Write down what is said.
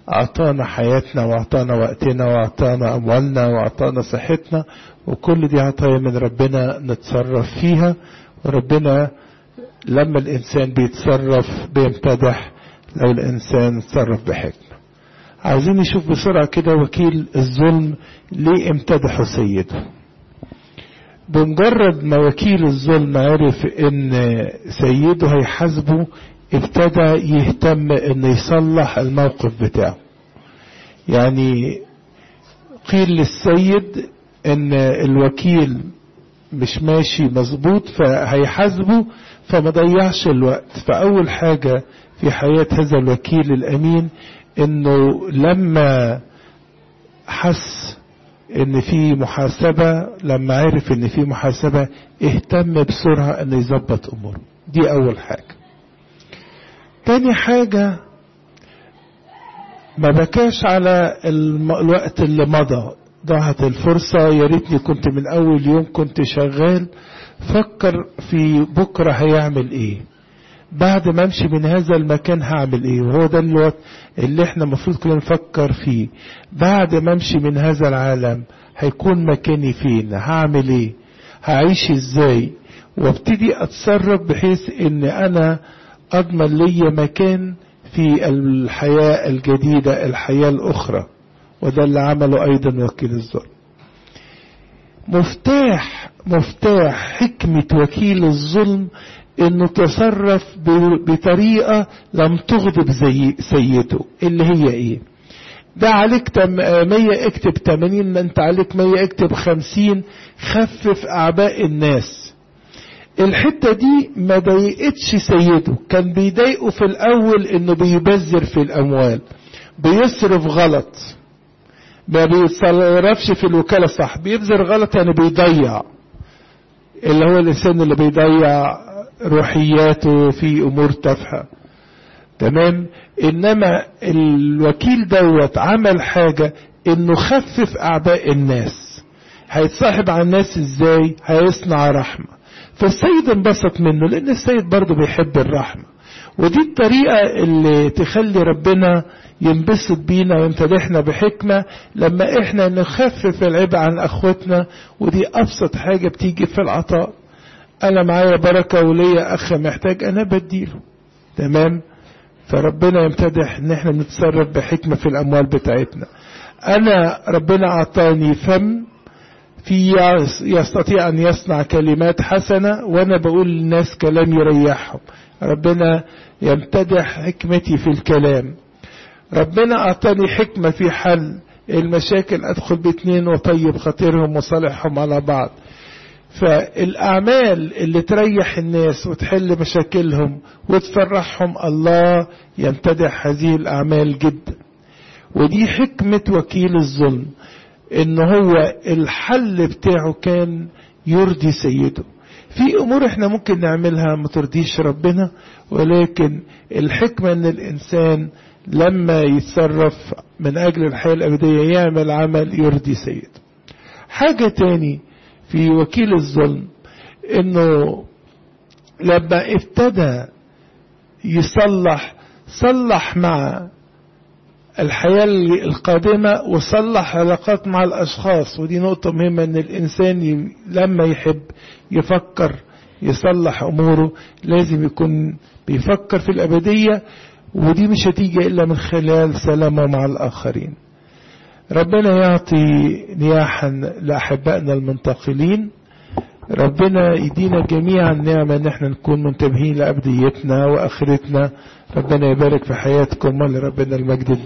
أعطانا حياتنا وأعطانا وقتنا وأعطانا أموالنا وأعطانا صحتنا وكل دي عطايا من ربنا نتصرف فيها وربنا لما الإنسان بيتصرف بيمتدح لو الإنسان تصرف بحكمة عاوزين نشوف بسرعة كده وكيل الظلم ليه امتدحوا سيده بمجرد ما وكيل الظلم عرف ان سيده هيحاسبه ابتدى يهتم ان يصلح الموقف بتاعه يعني قيل للسيد ان الوكيل مش ماشي مظبوط فهيحاسبه فما ضيعش الوقت فاول حاجة في حياة هذا الوكيل الامين انه لما حس ان في محاسبة لما عرف ان في محاسبة اهتم بسرعة ان يظبط اموره دي اول حاجة تاني حاجة ما بكاش على الوقت اللي مضى ضاعت الفرصة يا ريتني كنت من اول يوم كنت شغال فكر في بكرة هيعمل ايه بعد ما امشي من هذا المكان هعمل ايه وهو ده الوقت اللي احنا المفروض كلنا نفكر فيه بعد ما امشي من هذا العالم هيكون مكاني فين هعمل ايه هعيش ازاي وابتدي اتصرف بحيث ان انا اضمن لي مكان في الحياة الجديدة الحياة الاخرى وده اللي عمله ايضا وكيل الظلم مفتاح مفتاح حكمة وكيل الظلم انه تصرف بطريقة لم تغضب زي سيده اللي هي ايه ده عليك تم مية اكتب تمانين ما انت عليك مية اكتب خمسين خفف اعباء الناس الحتة دي ما ضايقتش سيده كان بيضايقه في الاول انه بيبذر في الاموال بيصرف غلط ما بيتصرفش في الوكالة صح بيبذر غلط يعني بيضيع اللي هو الانسان اللي بيضيع روحياته في امور تافهه تمام انما الوكيل دوت عمل حاجه انه خفف اعباء الناس هيتصاحب على الناس ازاي هيصنع رحمه فالسيد انبسط منه لان السيد برضه بيحب الرحمه ودي الطريقه اللي تخلي ربنا ينبسط بينا ويمتدحنا بحكمة لما احنا نخفف العبء عن اخوتنا ودي ابسط حاجة بتيجي في العطاء انا معايا بركة وليا اخ محتاج انا بديله تمام فربنا يمتدح ان احنا نتصرف بحكمة في الاموال بتاعتنا انا ربنا اعطاني فم في يستطيع ان يصنع كلمات حسنة وانا بقول للناس كلام يريحهم ربنا يمتدح حكمتي في الكلام ربنا اعطاني حكمة في حل المشاكل ادخل باتنين وطيب خاطرهم وصالحهم على بعض فالاعمال اللي تريح الناس وتحل مشاكلهم وتفرحهم الله يمتدح هذه الاعمال جدا ودي حكمة وكيل الظلم ان هو الحل بتاعه كان يرضي سيده في امور احنا ممكن نعملها ما ترضيش ربنا ولكن الحكمة ان الانسان لما يتصرف من اجل الحياة الابدية يعمل عمل يرضي سيده حاجة تاني في وكيل الظلم انه لما ابتدى يصلح صلح مع الحياة القادمة وصلح علاقات مع الأشخاص ودي نقطة مهمة أن الإنسان لما يحب يفكر يصلح أموره لازم يكون بيفكر في الأبدية ودي مش هتيجي إلا من خلال سلامه مع الآخرين ربنا يعطي نياحا لأحبائنا المنتقلين ربنا يدينا جميعا نعمة ان احنا نكون منتبهين لأبديتنا وآخرتنا ربنا يبارك في حياتكم ولربنا المجد